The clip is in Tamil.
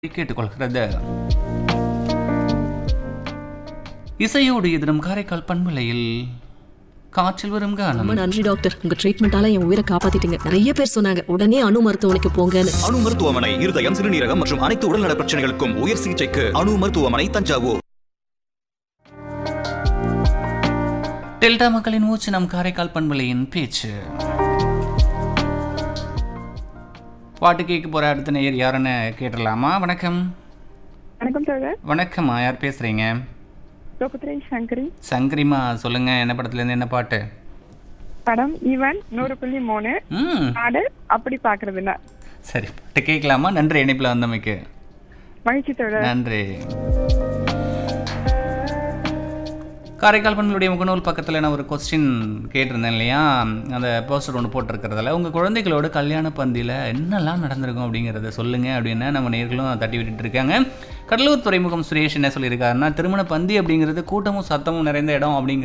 கேட்டுக்கொள்கிறது இசையோடு எதிரும் காரைக்கால் பண்பலையில் காற்றில் வரும் கானம் ரொம்ப நன்றி டாக்டர் உங்க ட்ரீட்மெண்டால என் உயிரை காப்பாத்திட்டீங்க நிறைய பேர் சொன்னாங்க உடனே அணு மருத்துவமனைக்கு போங்கன்னு அணு மருத்துவமனை இருதயம் சிறுநீரகம் மற்றும் அனைத்து உடல்நல பிரச்சனைகளுக்கும் உயர் சிகிச்சைக்கு அணு மருத்துவமனை தஞ்சாவூர் டெல்டா மக்களின் மூச்சு நம் காரைக்கால் பண்பலையின் பேச்சு பாட்டு கேட்க போற அடுத்த நேயர் யாருன்னு கேட்டுடலாமா வணக்கம் வணக்கம் தோழர் வணக்கம்மா யார் பேசுறீங்க லோகத்துறை சங்கரி சங்கரிமா சொல்லுங்க என்ன படத்துல இருந்து என்ன பாட்டு படம் ஈவன் நூறு புள்ளி மூணு ம் நாடு அப்படி பாக்குறதுன்னா சரி பாட்டு கேட்கலாமா நன்றி இணைப்பில் வந்தமைக்கு மகிழ்ச்சி தோழர் நன்றி காரைக்கால் பண்புடைய முகநூல் பக்கத்தில் நான் ஒரு கொஸ்டின் கேட்டிருந்தேன் இல்லையா அந்த போஸ்டர் ஒன்று போட்டிருக்கிறதுல உங்கள் குழந்தைகளோட கல்யாண பந்தியில் என்னெல்லாம் நடந்திருக்கும் அப்படிங்கிறத சொல்லுங்கள் அப்படின்னு நம்ம நேர்களும் தட்டி விட்டுட்டு இருக்காங்க கடலூர் துறைமுகம் சுரேஷ் என்ன சொல்லியிருக்காருன்னா திருமண பந்தி அப்படிங்கிறது கூட்டமும் சத்தமும் நிறைந்த இடம் அப்படிங்கிறது